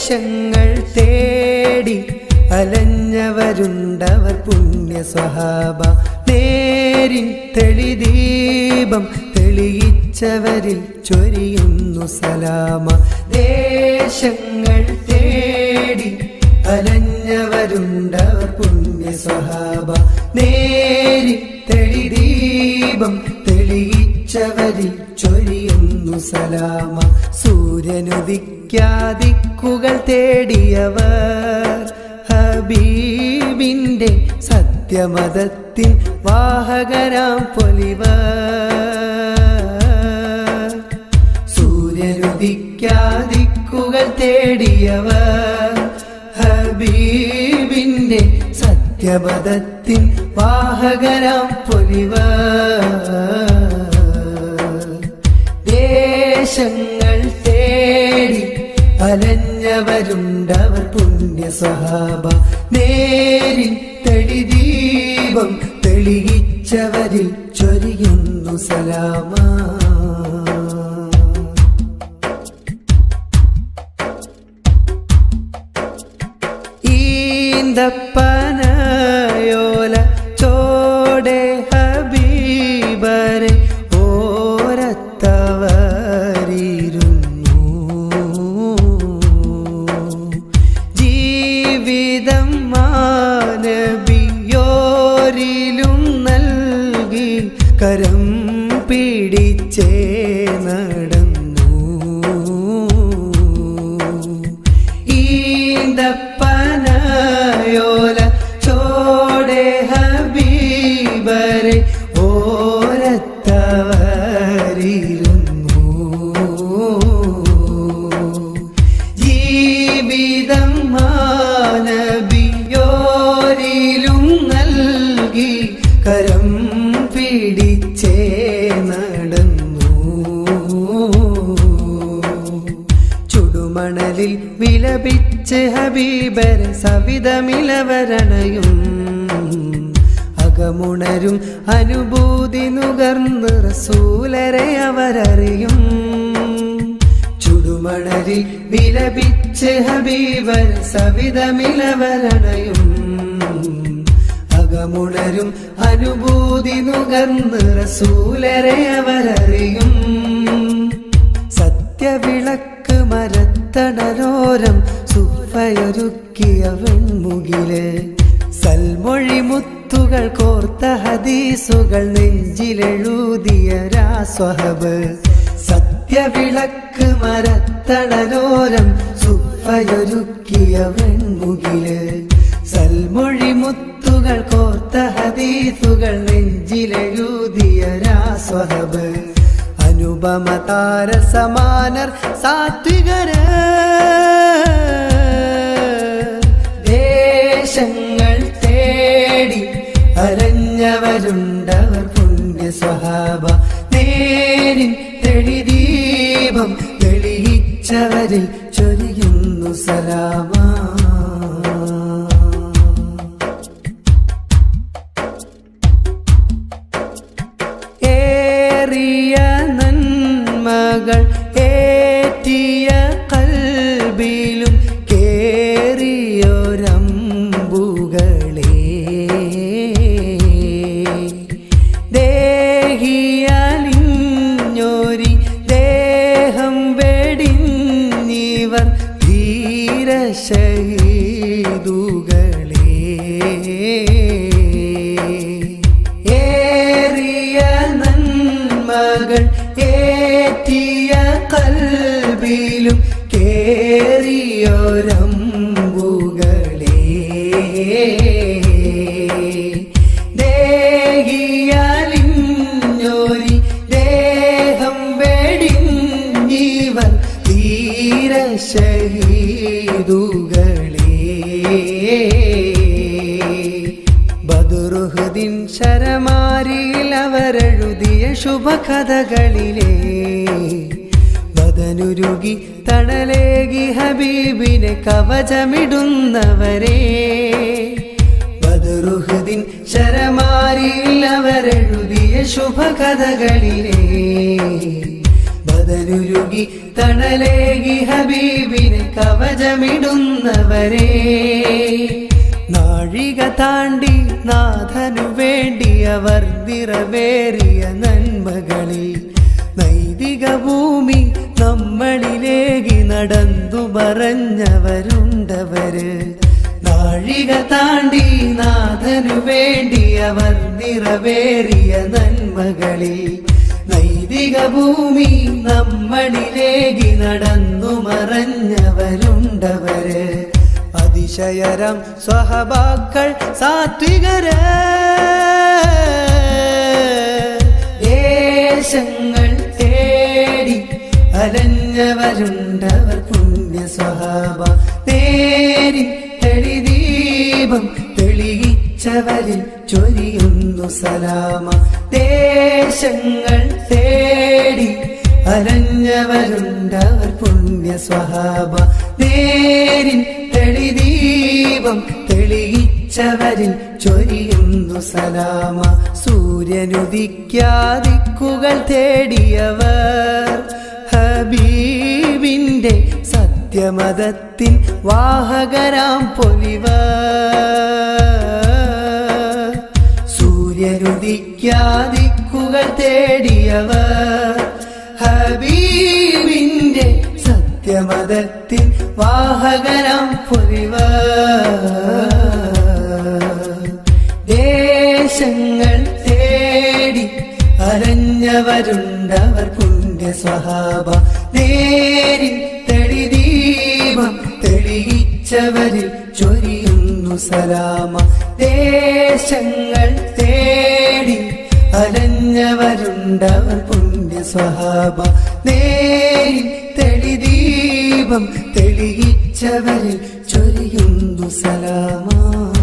ദേശങ്ങൾ തേടി അലഞ്ഞവരുണ്ടവർ പുണ്യ സ്വഹാബ നേരിൻ തെളിദീപം തെളിയിച്ചവരിൽ ചൊരിയുന്നു സലാമ ദേശങ്ങൾ തേടി അലഞ്ഞവരുണ്ടവർ പുണ്യ സ്വഹാബ നേരിൻ തെളിദീപം തെളിയിച്ചവരിൽ ചൊരിയുന്നു സലാമ സൂര്യനുദിക്കാതിക്കുകൾ തേടിയവർ ഹബീബിന്റെ സത്യമതത്തിൻ വാഹകരാം പൊലിവർ സൂര്യനുദിക്കാതിക്കുകൾ തേടിയവർ ഹബീബിന്റെ സത്യമതത്തിൻ വാഹകരാം പൊലിവർ ദേശങ്ങൾ തേടി അലഞ്ഞവരുണ്ടവർ പുണ്യ സഹാബ നേരിൻ തെളിദീപം തെളിയിച്ചവരിൽ ചൊരിയുന്നു സലാമ ഈന്തപ്പനയോല ചോടെ ഹബീബരെ ഓരത്തവരിരുന്നു ജീവിതം മാനബിയോരിലും നൽകി കരം പിടിച്ചേ നടന്നു ഈന്തപ്പനയോല ചോടെ ഹബീബരെ ഓരത്തവരിരുന്നു ജീവിതം മാനബിയോരിലും നൽകി കരം പിടിച്ചേ നടന്നു ചുടുമണലിൽ വിലപിച്ച് ഹബീബർ സവിതമിലവരണയും അകമുണരും അനുഭൂതി നുകർന്ന് റസൂലരെ അവരറിയും ചുടുമണലിൽ വിലപിച്ച് ഹബീബർ സവിതമിലവരണയും അകമുണരും അനുഭൂതി നുകർന്ന് റസൂലരെ അവരറിയും സത്യവിളക്ക് മരത്തണലോരം സുഫയൊരുക്കിയ വെൺമുകില് സൽമൊഴി മുത്തുകൾ കോർത്ത ഹദീസുകൾ നെഞ്ചിലെഴുതിയ രാസ്വഹബ് സത്യവിളക്ക് മരത്തണലോരം സുഫയൊരുക്കിയ വെൺമുകില് സൽമൊഴി മുത്തുകൾ കോർത്ത ഹദീസുകൾ നെഞ്ചിലെഴുതിയ രാസ്വഹബ് അനുപമ താര സമാനർ സാത്വികര് ദേശങ്ങൾ തേടി അലഞ്ഞവരുണ്ടവർ പുണ്യ സ്വഹാബ നേരിൻ തെളിദീപം തെളിയിച്ചവരിൽ ചൊരിയുന്നു സലാമ ഏറിയ നന്മകൾ ഏറ്റിയ കൽബിലും കേറിയൊരമ്പുകളെ ദേഹിയാലിഞ്ഞൊരി ദേഹം വെടിഞ്ഞിവർ ധീരശഹീദുകളെ ഏറിയ നന്മകൾ ഏറ്റിയ കൽബിലും കേറിയൊരമ്പുകളെ ദേഹിയാലിഞ്ഞൊരി ദേഹം വെടിഞ്ഞിവർ ധീരശഹീദുകളെ ബദുറുഹുദിൻ ശരമാരിയിൽ അവരെഴുതിയ ശുഭകഥകളിലെ ബദനുരുകി തണലേകി ഹബീബിനെ കവചമിടുന്നവരെ ബദുറുഹുദിൻ ശരമാരിയിൽ അവരെഴുതിയ ശുഭകഥകളിലെ ബദരുരുകി തണലേകി ഹബീബിന് കവചമിടുന്നവരെ നാഴിക താണ്ടി നാഥനു വേണ്ടി അവർ നിറവേറിയ നന്മകളിൽ നൈതിക ഭൂമി നമ്മളിലേകി നടന്നു പറഞ്ഞവരുണ്ടവര് നാഴിക താണ്ടി നാഥനു വേണ്ടി അവർ നിറവേറിയ നന്മകളിൽ നൈതിക ഭൂമി നമ്മളിലേകി നടന്നു മറഞ്ഞവരുണ്ടവര് അതിശയരം സ്വഹബാക്കൾ സാത്വികര് ദേശങ്ങൾ തേടി അലഞ്ഞവരുണ്ടവർ പുണ്യ സ്വഹാബ നേരി തെളിദീപം തെളിയിച്ചവരിൽ ചൊരിയുന്നു സലാമ ദേശങ്ങൾ തേടി അലഞ്ഞവരുണ്ടവർ പുണ്യ സ്വഹാബ നേരിൻ തെളിദീപം തെളിയിച്ചവരിൽ ചൊരിയുന്നു സലാമ സൂര്യനുദിക്കാതിക്കുകൾ തേടിയവർ ഹബീബിന്റെ സത്യമതത്തിൻ വാഹകരാം പൊലിവർ സൂര്യനുദിക്കാതിക്കുകൾ തേടിയവർ ഹബീബിന്റെ സത്യമതത്തിൻ വാഹകരാം പൊലിവർ ദേശങ്ങൾ തേടി അലഞ്ഞവരുണ്ടവർ പുണ്യ സ്വഹാബ നേരിൽ തെളിദീപം തെളിയിച്ചവരിൽ ചൊരിയുന്നു സലാമ ദേശങ്ങൾ തേടി അലഞ്ഞവരുണ്ടവർ പുണ്യ സ്വഹാബ നേരിൽ തെളിദീപം തെളിയിച്ചവരിൽ ചൊരിയുന്നു സലാമ